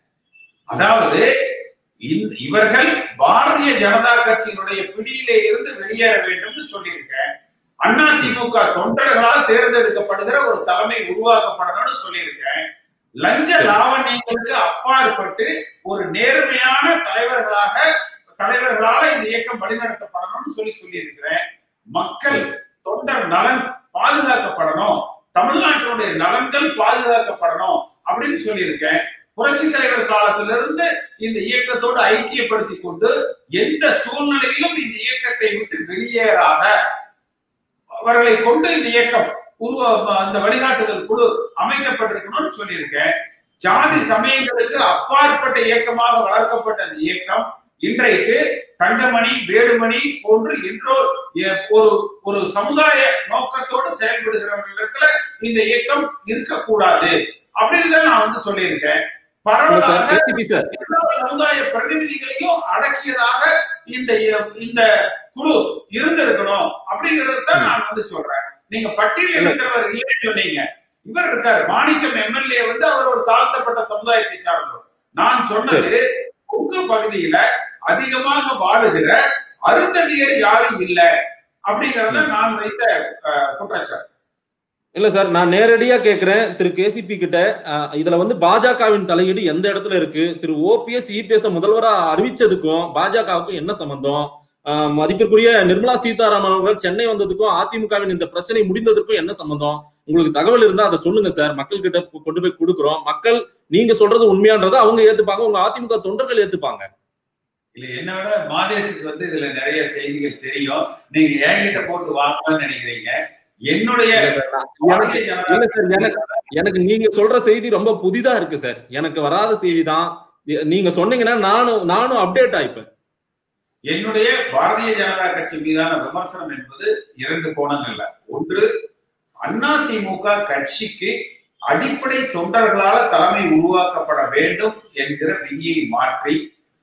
அதாவது இந்த- இவர்கள் பாரதிய ஜனதா கட்சியினுடைய பிடியிலே இருந்து வெளியேற வேண்டும்னு சொல்லியிருக்கேன் அண்ணா திமுக தொண்டர்களால் தேர்ந்தெடுக்கப்படுகிற ஒரு தலைமை உருவாக்கப்படணும்னு சொல்லியிருக்கேன் லஞ்ச லாவண்யங்களுக்கு அப்பாற்பட்டு ஒரு நேர்மையான தலைவர்களாக தலைவர்களால இந்த இயக்கம் வழிநடத்தப்படணும்னு சொல்லி சொல்லியிருக்கிறேன் மக்கள் தொண்டர் நலன் பாதுகாக்கப்படணும் தமிழ்நாட்டினுடைய நலன்கள் பாதுகாக்கப்படணும் அப்படின்னு சொல்லியிருக்கேன் புரட்சி தலைவர் காலத்திலிருந்து இந்த இயக்கத்தோடு ஐக்கியப்படுத்தி கொண்டு எந்த சூழ்நிலையிலும் இந்த இயக்கத்தை விட்டு வெளியேறாத அவர்களை கொண்டு இந்த இயக்கம் உருவ அந்த வழிகாட்டுதல் குழு அமைக்கப்பட்டிருக்கணும்னு சொல்லியிருக்கேன் ஜாதி சமயங்களுக்கு அப்பாற்பட்ட இயக்கமாக வளர்க்கப்பட்ட இந்த இயக்கம் இன்றைக்கு தங்கமணி வேலுமணி போன்று என்றோ எ- ஒரு ஒரு சமுதாய நோக்கத்தோடு செயல்படுகிறவர்களிடத்துல இந்த இயக்கம் இருக்கக்கூடாது அப்படின்னு தான் நான் வந்து சொல்லியிருக்கேன் பரவலாக கேசிபி சார் எல்லா சமுதாய பிரதிநிதிகளையும் அடக்கியதாக இந்த இந்த குழு இருந்திருக்கணும் அப்படிங்கறத தான் நான் வந்து சொல்றேன் நீங்க பட்டியல் எடுத்தவர் இல்லைன்னு சொன்னீங்க இவர் இருக்காரு மாணிக்கம் எம்எல்ஏ வந்து அவர் ஒரு தாழ்த்தப்பட்ட சமுதாயத்தை சார்ந்தவர் நான் சொன்னது உங்க பகுதியில அதிகமாக வாழுகிற அருந்ததியர் யாரும் இல்ல அப்படிங்கறத நான் வைத்த அஹ், குற்றச்சாட்டு இல்ல சார் நான் நேரடியா கேக்குறேன் திரு கேசிபி கிட்ட அஹ், இதுல வந்து பாஜகவின் தலையீடு எந்த இடத்துல இருக்கு திரு ஓபிஎஸ் இபிஎஸ் முதல்வரா அறிவிச்சதுக்கும் பாஜகவுக்கும் என்ன சம்பந்தம் அஹ், மதிப்பிற்குரிய நிர்மலா சீதாராமன் அவர்கள் சென்னை வந்ததுக்கும் அதிமுகவின் இந்த பிரச்சனை முடிந்ததற்கும் என்ன சம்பந்தம் உங்களுக்கு தகவல் இருந்தா அதை சொல்லுங்க சார் மக்கள் கிட்ட கொண்டு போய் கொடுக்குறோம் மக்கள் நீங்க சொல்றது உண்மையான்றதை அவங்க ஏத்துப்பாங்க உங்க அதிமுக தொண்டர்கள் ஏத்துப்பாங்க இல்ல என்ன விட மாதேஷுக்கு வந்து இதுல நிறைய செய்திகள் தெரியும் நீங்க என்கிட்ட போட்டு வாங்கணும்னு நினைக்கிறீங்க என்னுடைய பாரதிய ஜனதா இல்ல சார் எனக்கு எனக்கு நீங்க சொல்ற செய்தி ரொம்ப புதிதா இருக்கு சார் எனக்கு வராத செய்தி தான் நீங்க சொன்னீங்கன்னா நானும் நானும் அப்டேட் ஆயிப்பேன் என்னுடைய பாரதிய ஜனதா கட்சி மீதான விமர்சனம் என்பது இரண்டு கோணங்கள்ல ஒன்று அதிமுக கட்சிக்கு அடிப்படை தொண்டர்களால தலைமை உருவாக்கப்பட வேண்டும் என்கிற விதியை மாற்றி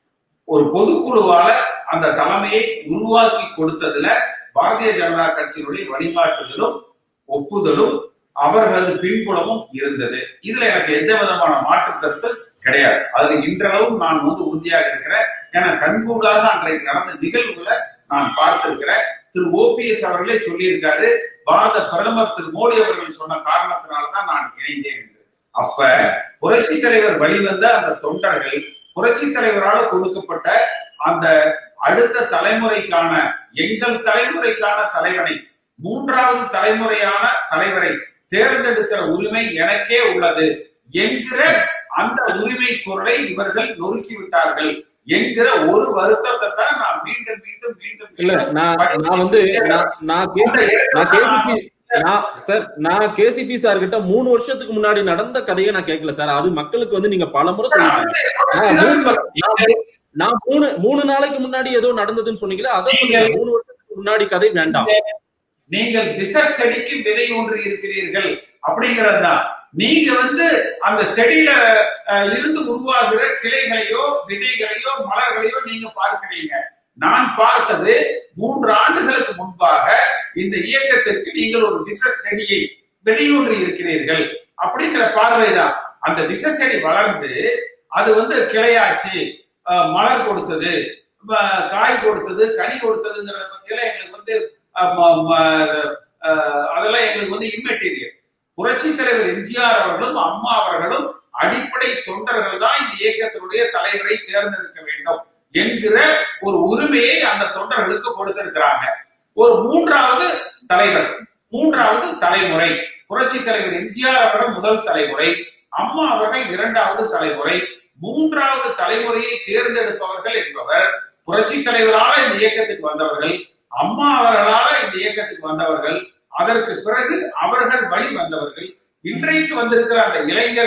ஒரு பொதுக்குழுவால அந்த தலைமையை உருவாக்கி கொடுத்ததுல பாரதிய ஜனதா கட்சியினுடைய வழிகாட்டுதலும் ஒப்புதலும் அவர்களது பின்புலமும் இருந்தது இதுல எனக்கு எந்த விதமான மாற்று கருத்து கிடையாது அதுல இன்றளவும் நான் வந்து உறுதியாக இருக்கிறேன் ஏன்னா கண்கூடாக அன்றைக்கு நடந்த நிகழ்வுகளை நான் பார்த்திருக்கிறேன் திரு ஓபிஎஸ் அவர்களே சொல்லியிருக்காரு பாரத பிரதமர் திரு மோடி அவர்கள் சொன்ன காரணத்தினாலதான் நான் இணைந்தேன் என்று அப்ப புரட்சி தலைவர் வழிவந்த அந்த தொண்டர்கள் புரட்சி தலைவரால் கொடுக்கப்பட்ட அந்த அடுத்த தலைமுறைக்கான எங்கள் தலைமுறைக்கான தலைவனை மூன்றாவது தலைமுறையான தலைவரை தேர்ந்தெடுக்கிற உரிமை எனக்கே உள்ளது என்கிற அந்த உரிமை குரலை இவர்கள் நொறுக்கி விட்டார்கள் என்கிற ஒரு வருத்தத்தை தான் நான் மீண்டும் மீண்டும் மீண்டும் இல்ல மீண்டும் நான் நான் வந்து நான் நான் அந்த கேசி நான் கேசிபி இடத்துல நான் சார் நான் கேசிபி சார் கிட்ட மூணு வருஷத்துக்கு முன்னாடி நடந்த கதையை நான் கேட்கல சார் அது மக்களுக்கு வந்து நீங்க பல முறை சொல்லிருக்கீங்க நான் நான் மூணு மூணு நாளைக்கு முன்னாடி ஏதோ நடந்ததுன்னு சொன்னீங்களே அதை சொல்லுங்க மூணு வருஷத்துக்கு முன்னாடி கதை வேண்டாம் நீங்கள் விஷ செடிக்கு விதை ஒன்று இருக்கிறீர்கள் அப்படிங்கிறது தான் நீங்க வந்து அந்த செடியில அஹ், இருந்து உருவாகிற கிளைகளையோ விதைகளையோ மலர்களையோ நீங்க பார்க்கிறீங்க நான் பார்த்தது மூன்று ஆண்டுகளுக்கு முன்பாக இந்த இயக்கத்திற்கு நீங்கள் ஒரு விஷ செடியை விதையூன்றி இருக்கிறீர்கள் அப்படிங்கிற பார்வைதான் அந்த விஷ செடி வளர்ந்து அது வந்து கிளையாச்சு அஹ், மலர் கொடுத்தது அஹ், காய் கொடுத்தது கனி கொடுத்ததுங்கிறத பத்தியெல்லாம் எங்களுக்கு வந்து அஹ், ம- ம- அஹ், அதெல்லாம் எங்களுக்கு வந்து இம்மெட்டீரியல் புரட்சி தலைவர் எம்ஜிஆர் அவர்களும் அம்மா அவர்களும் அடிப்படை தொண்டர்கள் தான் இந்த இயக்கத்தினுடைய தலைவரை தேர்ந்தெடுக்க வேண்டும் என்கிற ஒரு உரிமையை அந்த தொண்டர்களுக்கு கொடுத்திருக்கிறாங்க ஒரு மூன்றாவது தலைவர் மூன்றாவது தலைமுறை புரட்சி தலைவர் எம்ஜிஆர் அவர்கள் முதல் தலைமுறை அம்மா அவர்கள் இரண்டாவது தலைமுறை மூன்றாவது தலைமுறையை தேர்ந்தெடுப்பவர்கள் என்பவர் புரட்சி தலைவரால இந்த இயக்கத்துக்கு வந்தவர்கள் அம்மா அவர்களால இந்த இயக்கத்துக்கு வந்தவர்கள் அதற்கு பிறகு அவர்கள் வழி வந்தவர்கள் இன்றைக்கு வந்திருக்கிற அந்த இளைஞர்கள்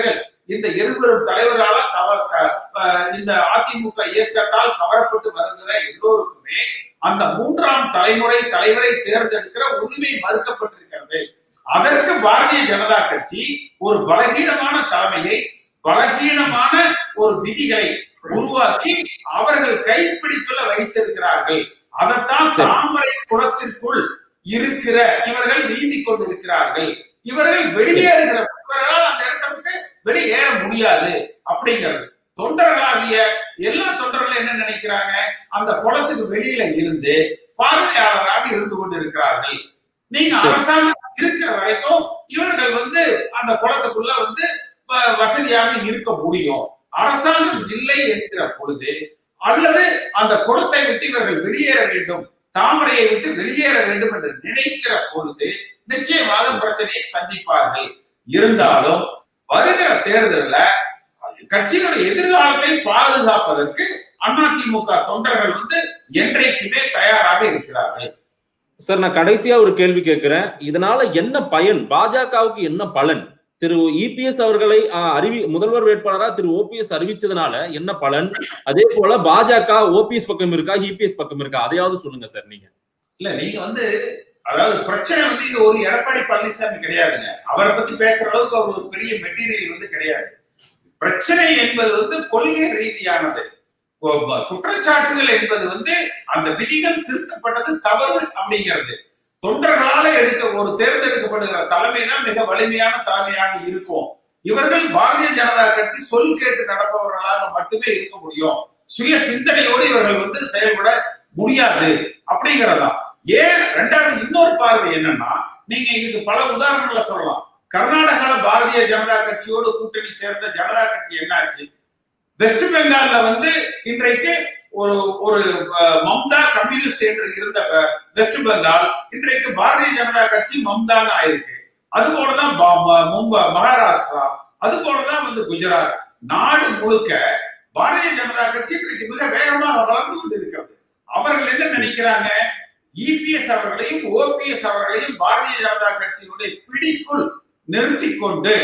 இந்த இருபெரும் தலைவரால கவ க- அஹ் இந்த அதிமுக இயக்கத்தால் கவரப்பட்டு வருகிற எல்லோருக்குமே அந்த மூன்றாம் தலைமுறை தலைவரை தேர்ந்தெடுக்கிற உரிமை மறுக்கப்பட்டிருக்கிறது அதற்கு பாரதிய ஜனதா கட்சி ஒரு பலகீனமான தலைமையை பலகீனமான ஒரு விதிகளை உருவாக்கி அவர்கள் கைப்பிடிக்குள்ள வைத்திருக்கிறார்கள் அதைத்தான் தாமரை குளத்திற்குள் இருக்கிற இவர்கள் நீந்தி கொண்டிருக்கிறார்கள் இவர்கள் வெளியேறுகிற இவர்களால் அந்த இடத்தை விட்டு வெளியேற முடியாது அப்படிங்கிறது தொண்டர்களாகிய எல்லா தொண்டர்களும் என்ன நினைக்கிறாங்க அந்த குளத்துக்கு வெளியில இருந்து பார்வையாளராக இருந்து கொண்டிருக்கிறார்கள் நீங்க சரி. அரசாங்கம் இருக்கிற வரைக்கும் இவர்கள் வந்து அந்த குளத்துக்குள்ள வந்து வ- வசதியாக இருக்க முடியும் அரசாங்கம் இல்லை என்கிற பொழுது அல்லது அந்த குளத்தை விட்டு இவர்கள் வெளியேற வேண்டும் தாமரையை விட்டு வெளியேற வேண்டும் என்று நினைக்கிற பொழுது நிச்சயமாக பிரச்சனையை சந்திப்பார்கள் இருந்தாலும் வருகிற தேர்தல்ல கட்சியினுடைய எதிர்காலத்தை பாதுகாப்பதற்கு அதிமுக தொண்டர்கள் வந்து என்றைக்குமே தயாராக இருக்கிறார்கள் சார் நான் கடைசியா ஒரு கேள்வி கேட்கிறேன் இதனால என்ன பயன் பாஜகவுக்கு என்ன பலன் திரு இபிஎஸ் அவர்களை ஆஹ், அறிவி முதல்வர் வேட்பாளரா திரு ஓபிஎஸ் அறிவிச்சதுனால என்ன பலன் அதே போல பாஜக ஓபிஎஸ் பக்கம் இருக்கா இபிஎஸ் பக்கம் இருக்கா அதையாவது சொல்லுங்க சார் நீங்க இல்ல நீங்க வந்து அதாவது பிரச்சனை வந்து இது ஒரு எடப்பாடி பழனிசாமி கிடையாதுங்க அவரை பத்தி பேசுற அளவுக்கு அவர் ஒரு பெரிய மெட்டீரியல் வந்து கிடையாது பிரச்சனை என்பது வந்து கொள்கை ரீதியானது கொ- ப- குற்றச்சாட்டுகள் என்பது வந்து அந்த விதிகள் திருத்தப்பட்டது தவறு அப்படிங்கிறது தொண்டர்களால எடுக்க ஒரு தேர்ந்தெடுக்கப்படுகிற தலைமை தான் மிக வலிமையான தலைமையாக இருக்கும் இவர்கள் பாரதிய ஜனதா கட்சி சொல் கேட்டு நடப்பவர்களாக மட்டுமே இருக்க முடியும் சுய சிந்தனையோடு இவர்கள் வந்து செயல்பட முடியாது அப்படிங்கிறதா ஏன் ரெண்டாவது இன்னொரு பார்வை என்னன்னா நீங்க இதுக்கு பல உதாரணங்களை சொல்லலாம் கர்நாடகால பாரதிய ஜனதா கட்சியோடு கூட்டணி சேர்ந்த ஜனதா கட்சி என்னாச்சு வெஸ்ட் பெங்கால்ல வந்து இன்றைக்கு ஒரு ஒரு அஹ், மம்தா கம்யூனிஸ்ட் என்று இருந்த அஹ், வெஸ்ட் பெங்கால் இன்றைக்கு பாரதிய ஜனதா கட்சி மம்தான்னு ஆயிருக்கு அது போலதான் பா- ம- மும்பை மகாராஷ்டிரா அது போலதான் வந்து குஜராத் நாடு முழுக்க பாரதிய ஜனதா கட்சி இன்றைக்கு மிக வேகமாக வளர்ந்து கொண்டிருக்கிறது அவர்கள் என்ன நினைக்கிறாங்க இபிஎஸ் அவர்களையும் ஓபிஎஸ் அவர்களையும் பாரதிய ஜனதா கட்சியினுடைய பிடிக்குள் நிறுத்தி கொண்டு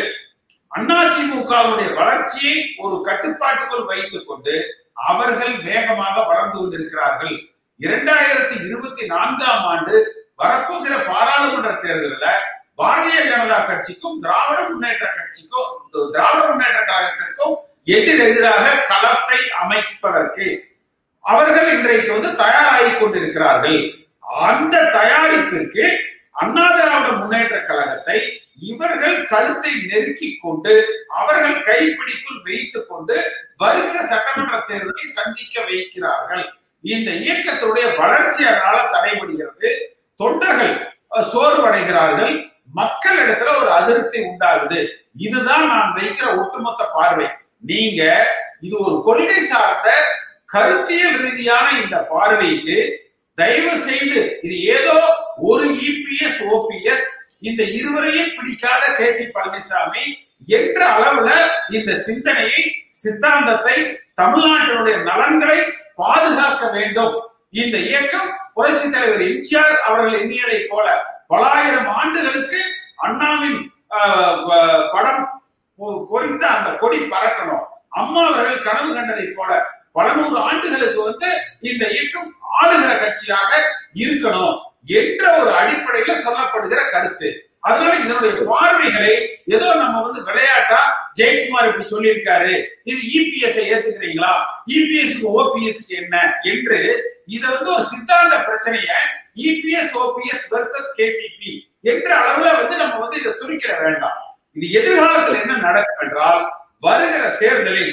அதிமுகவுடைய வளர்ச்சியை ஒரு கட்டுப்பாட்டுக்குள் வைத்துக் கொண்டு அவர்கள் வேகமாக வளர்ந்து கொண்டிருக்கிறார்கள் இரண்டாயிரத்தி இருபத்தி நான்காம் ஆண்டு வரப்போகிற பாராளுமன்ற தேர்தலில் பாரதிய ஜனதா கட்சிக்கும் திராவிட முன்னேற்ற கட்சிக்கும் திராவிட முன்னேற்ற கழகத்திற்கும் எதிர் எதிராக களத்தை அமைப்பதற்கு அவர்கள் இன்றைக்கு வந்து தயாராகி கொண்டிருக்கிறார்கள் அந்த தயாரிப்பிற்கு அண்ணா திராவிட முன்னேற்ற கழகத்தை இவர்கள் கழுத்தை நெருக்கி கொண்டு அவர்கள் கைப்பிடிக்குள் வைத்துக் கொண்டு வருகிற சட்டமன்ற தேர்தலை சந்திக்க வைக்கிறார்கள் இந்த இயக்கத்தினுடைய வளர்ச்சி அதனால தடைபடுகிறது தொண்டர்கள் அஹ், சோர்வடைகிறார்கள் மக்களிடத்துல ஒரு அதிருப்தி உண்டாகுது இதுதான் நான் வைக்கிற ஒட்டுமொத்த பார்வை நீங்க இது ஒரு கொள்கை சார்ந்த கருத்தியல் ரீதியான இந்த பார்வைக்கு தயவு செய்து இது ஏதோ ஒரு இபிஎஸ் ஓபிஎஸ் இந்த இருவரையும் பிடிக்காத கே சி பழனிசாமி என்ற அளவுல இந்த சிந்தனையை சித்தாந்தத்தை தமிழ்நாட்டினுடைய நலன்களை பாதுகாக்க வேண்டும் இந்த இயக்கம் புரட்சி தலைவர் எம்ஜிஆர் அவர்கள் எண்ணியதை போல பலாயிரம் ஆண்டுகளுக்கு அண்ணாவின் ஆஹ், வ- படம் பொ- பொறித்த அந்த கொடி பறக்கணும் அம்மா அவர்கள் கனவு கண்டதை போல பல நூறு ஆண்டுகளுக்கு வந்து இந்த இயக்கம் ஆளுகிற கட்சியாக இருக்கணும் என்ற ஒரு அடிப்படையில சொல்லப்படுகிற கருத்து அதனால இதனுடைய பார்வைகளை ஏதோ நம்ம வந்து விளையாட்டா ஜெயக்குமார் இப்படி சொல்லியிருக்காரு இது இபிஎஸ் ஏத்துக்கிறீங்களா இபிஎஸ் ஓபிஎஸ் என்ன என்று இத வந்து ஒரு சித்தாந்த பிரச்சனைய இபிஎஸ் ஓபிஎஸ் வெர்சஸ் கேசிபி என்ற அளவுல வந்து நம்ம வந்து இதை சுருக்கிட வேண்டாம் இது எதிர்காலத்தில் என்ன நடக்கும் என்றால் வருகிற தேர்தலில்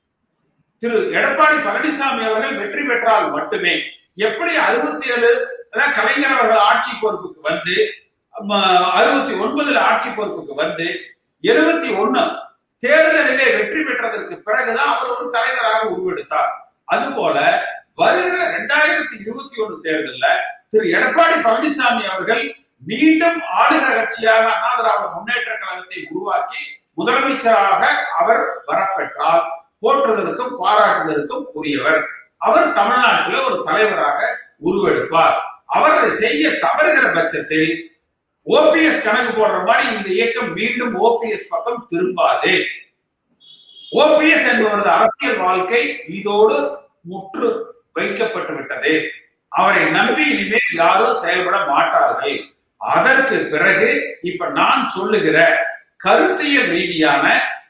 திரு எடப்பாடி பழனிசாமி அவர்கள் வெற்றி பெற்றால் மட்டுமே எப்படி அறுபத்தி ஏழு கலைஞர் அவர்கள் ஆட்சி பொறுப்புக்கு வந்து அறுபத்தி ஒன்பதுல ஆட்சி பொறுப்புக்கு வந்து எழுபத்தி ஒண்ணு தேர்தலிலே வெற்றி பெற்றதற்கு பிறகுதான் அவர் ஒரு தலைவராக உருவெடுத்தார் அதுபோல வருகிற இரண்டாயிரத்தி இருபத்தி ஒண்ணு தேர்தல்ல திரு எடப்பாடி பழனிசாமி அவர்கள் மீண்டும் ஆளுகிற கட்சியாக அண்ணா திராவிட முன்னேற்ற கழகத்தை உருவாக்கி முதலமைச்சராக அவர் வரப்பெற்றால் போற்றுதலுக்கும் பாராட்டுதலுக்கும் உரியவர் அவர் தமிழ்நாட்டில் ஒரு தலைவராக உருவெடுப்பார் அவர் அதை செய்ய தவறுகிற பட்சத்தில் ஓபிஎஸ் கணக்கு போடுற மாதிரி இந்த இயக்கம் மீண்டும் ஓபிஎஸ் பக்கம் திரும்பாது ஓபிஎஸ் என்பவரது அரசியல் வாழ்க்கை இதோடு முற்று வைக்கப்பட்டு விட்டது அவரை நம்பி இனிமேல் யாரும் செயல்பட மாட்டார்கள் அதற்கு பிறகு இப்ப நான் சொல்லுகிற கருத்தியல் ரீதியான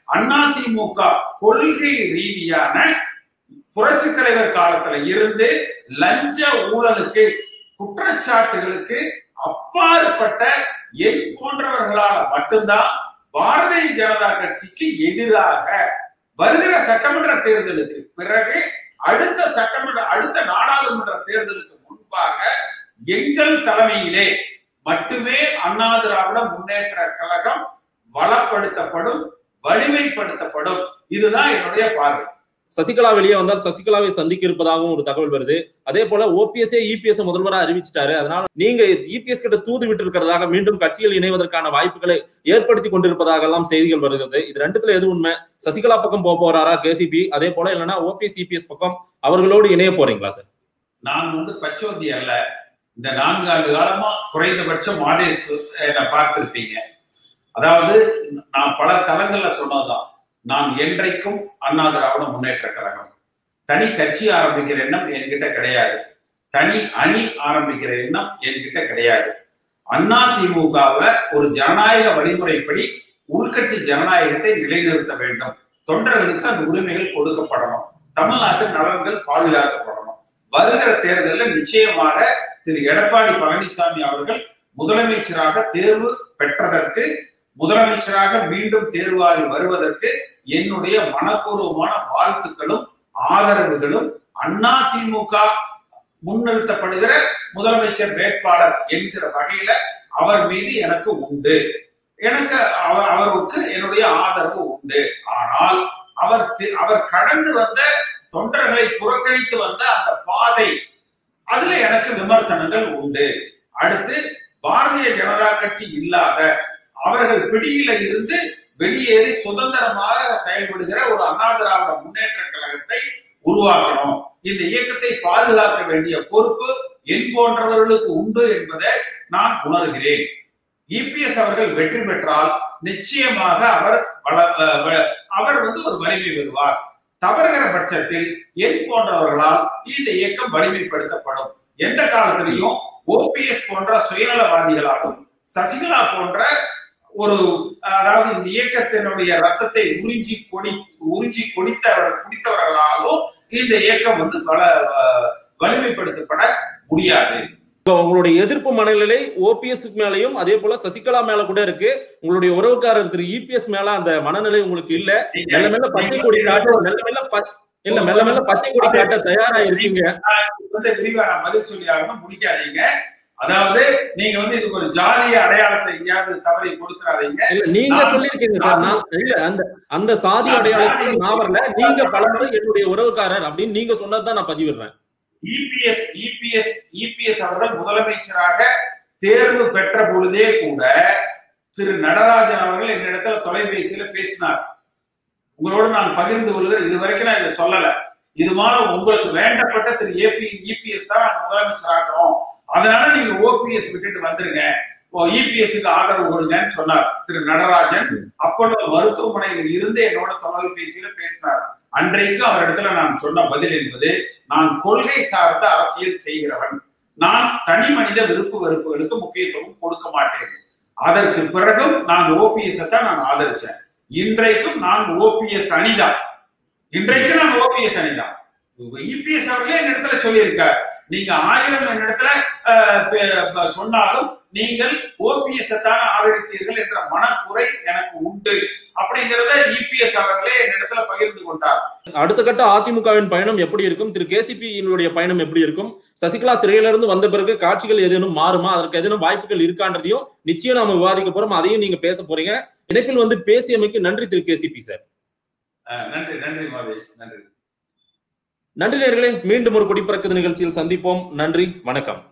அதிமுக கொள்கை ரீதியான புரட்சி தலைவர் காலத்துல இருந்து லஞ்ச ஊழலுக்கு குற்றச்சாட்டுகளுக்கு அப்பாற்பட்ட என் போன்றவர்களால மட்டும்தான் பாரதிய ஜனதா கட்சிக்கு எதிராக வருகிற சட்டமன்ற தேர்தலுக்கு பிறகு அடுத்த சட்டமன்ற அடுத்த நாடாளுமன்ற தேர்தலுக்கு முன்பாக எங்கள் தலைமையிலே மட்டுமே அண்ணா திராவிட முன்னேற்ற கழகம் வளப்படுத்தப்படும் வலிமைப்படுத்தப்படும் இதுதான் என்னுடைய பார்வை சசிகலா வெளியே வந்தால் சசிகலாவை சந்திக்க இருப்பதாகவும் ஒரு தகவல் வருது அதே போல ஓபிஎஸ்ஏ இபிஎஸ் முதல்வரா அறிவிச்சிட்டாரு அதனால நீங்க இபிஎஸ் கிட்ட தூது விட்டு இருக்கிறதாக மீண்டும் கட்சியில் இணைவதற்கான வாய்ப்புகளை ஏற்படுத்தி கொண்டிருப்பதாக எல்லாம் செய்திகள் வருகிறது இது ரெண்டுத்துல எது உண்மை சசிகலா பக்கம் போக போறாரா கேசிபி அதே போல இல்லைன்னா ஓபிஎஸ் இபிஎஸ் பக்கம் அவர்களோடு இணைய போறீங்களா சார் நான் வந்து பச்சோந்தி அல்ல இந்த நான்காண்டு காலமா குறைந்தபட்சம் மாதேஷ் என்னை பார்த்திருப்பீங்க அதாவது நான் பல தளங்கள்ல சொன்னதுதான் நான் என்றைக்கும் அண்ணா திராவிட முன்னேற்ற கழகம் தனி கட்சி ஆரம்பிக்கிற எண்ணம் என்கிட்ட கிடையாது தனி அணி ஆரம்பிக்கிற எண்ணம் என்கிட்ட கிடையாது அண்ணா திமுகவை ஒரு ஜனநாயக வழிமுறைப்படி உள்கட்சி ஜனநாயகத்தை நிலைநிறுத்த வேண்டும் தொண்டர்களுக்கு அந்த உரிமைகள் கொடுக்கப்படணும் தமிழ்நாட்டு நலன்கள் பாதுகாக்கப்படணும் வருகிற தேர்தலில் நிச்சயமாக திரு எடப்பாடி பழனிசாமி அவர்கள் முதலமைச்சராக தேர்வு பெற்றதற்கு முதலமைச்சராக மீண்டும் தேர்வாகி வருவதற்கு என்னுடைய மனப்பூர்வமான வாழ்த்துக்களும் ஆதரவுகளும் அண்ணா திமுக முன்னிறுத்தப்படுகிற முதலமைச்சர் வேட்பாளர் என்கிற வகையில அவர் மீது எனக்கு உண்டு எனக்கு அவ- அவருக்கு என்னுடைய ஆதரவு உண்டு ஆனால் அவர் தி- அவர் கடந்து வந்த தொண்டர்களை புறக்கணித்து வந்த அந்த பாதை அதுல எனக்கு விமர்சனங்கள் உண்டு அடுத்து பாரதிய ஜனதா கட்சி இல்லாத அவர்கள் பிடியில இருந்து வெளியேறி சுதந்திரமாக செயல்படுகிற ஒரு அண்ணா திராவிட முன்னேற்ற கழகத்தை உருவாக்கணும் இந்த இயக்கத்தை பாதுகாக்க வேண்டிய பொறுப்பு என் போன்றவர்களுக்கு உண்டு என்பதை நான் உணர்கிறேன் இபிஎஸ் அவர்கள் வெற்றி பெற்றால் நிச்சயமாக அவர் வள- அஹ் வ- அவர் வந்து ஒரு வலிமை பெறுவார் தவறுகிற பட்சத்தில் என் போன்றவர்களால் இந்த இயக்கம் வலிமைப்படுத்தப்படும் எந்த காலத்திலையும் ஓபிஎஸ் போன்ற சுயநலவாதிகளாலும் சசிகலா போன்ற ஒரு அதாவது இந்த இயக்கத்தினுடைய ரத்தத்தை உறிஞ்சி கொடி உறிஞ்சி குடித்தவர் குடித்தவர்களாலும் இந்த இயக்கம் வந்து வள அஹ் வலிமைப்படுத்தப்பட முடியாது இப்போ உங்களுடைய எதிர்ப்பு மனநிலை ஓபிஎஸ் மேலையும் அதே போல சசிகலா மேல கூட இருக்கு உங்களுடைய உறவுக்காரர் திரு இபிஎஸ் மேல அந்த மனநிலை உங்களுக்கு இல்ல மெல்ல மெல்ல பச்சை கொடி காட்ட மெல்ல மெல்ல ப- இல்ல மெல்ல மெல்ல பச்சை கொடி காட்ட தயாரா இருக்கீங்க வந்து விரிவா நான் பதில் சொல்லி ஆகணும் முடிக்காதீங்க அதாவது நீங்க வந்து இதுக்கு ஒரு ஜாதிய அடையாளத்தை எங்கேயாவது தவறி கொடுத்துறாதீங்க இல்ல நீங்க நான் சொல்லிருக்கீங்க சார் நான் இல்ல அந்த அந்த சாதி நான் அடையாளத்துல நான் வரல நீங்க பலமுறை என்னுடைய உறவுக்காரர் அப்படின்னு நீங்க சொன்னதுதான் நான் பதிவிடுறேன் இபிஎஸ் இபிஎஸ் இபிஎஸ் அவர்கள் முதலமைச்சராக தேர்வு பெற்ற பொழுதே கூட திரு நடராஜன் அவர்கள் என்னிடத்துல தொலைபேசியில பேசினார் உங்களோடு நான் பகிர்ந்து கொள்கிற இது வரைக்கும் நான் இதை சொல்லல இது மாதிரி உங்களுக்கு வேண்டப்பட்ட திரு ஏபி இபிஎஸ் தான் நாங்க முதலமைச்சர் ஆக்குறோம் அதனால நீங்க ஓபிஎஸ் விட்டுட்டு வந்துருங்க இபிஎஸ்க்கு ஆதரவு கொடுங்கன்னு சொன்னார் திரு நடராஜன் அப்பொழுது மருத்துவமனையில் இருந்து என்னோட தொலைபேசியில பேசினார் அன்றைக்கு அவரிடத்துல நான் சொன்ன பதில் என்பது நான் கொள்கை சார்ந்த அரசியல் செய்கிறவன் நான் தனி மனித விருப்பு வெறுப்புகளுக்கு முக்கியத்துவம் கொடுக்க மாட்டேன் அதற்கு பிறகும் நான் ஓபிஎஸ் தான் நான் ஆதரிச்சேன் இன்றைக்கும் நான் ஓபிஎஸ் அணிதான் இன்றைக்கு நான் ஓபிஎஸ் அணிதான் இபிஎஸ் அவர்களே என்னிடத்துல சொல்லியிருக்கார் நீங்க ஆயிரம் என்னிடத்துல அஹ், பே- ப- சொன்னாலும் நீங்கள் ஓபிஎஸ் தானே ஆதரித்தீர்கள் என்ற மனக்குறை எனக்கு உண்டு அப்படிங்கிறத இபிஎஸ் அவர்களே என்னிடத்துல பகிர்ந்து கொண்டார் அடுத்த கட்ட அதிமுகவின் பயணம் எப்படி இருக்கும் திரு கேசிபியினுடைய பயணம் எப்படி இருக்கும் சசிகலா சிறையில இருந்து வந்த பிறகு காட்சிகள் ஏதேனும் மாறுமா அதற்கு ஏதேனும் வாய்ப்புகள் இருக்கான்றதையும் நிச்சயம் நாம விவாதிக்க போறோம் அதையும் நீங்க பேச போறீங்க இணைப்பில் வந்து பேசியமைக்கு நன்றி திரு கேசிபி சார் அஹ், நன்றி நன்றி மகேஷ் நன்றி நன்றி நேர்களே மீண்டும் ஒரு குடிப்பறக்குது நிகழ்ச்சியில் சந்திப்போம் நன்றி வணக்கம்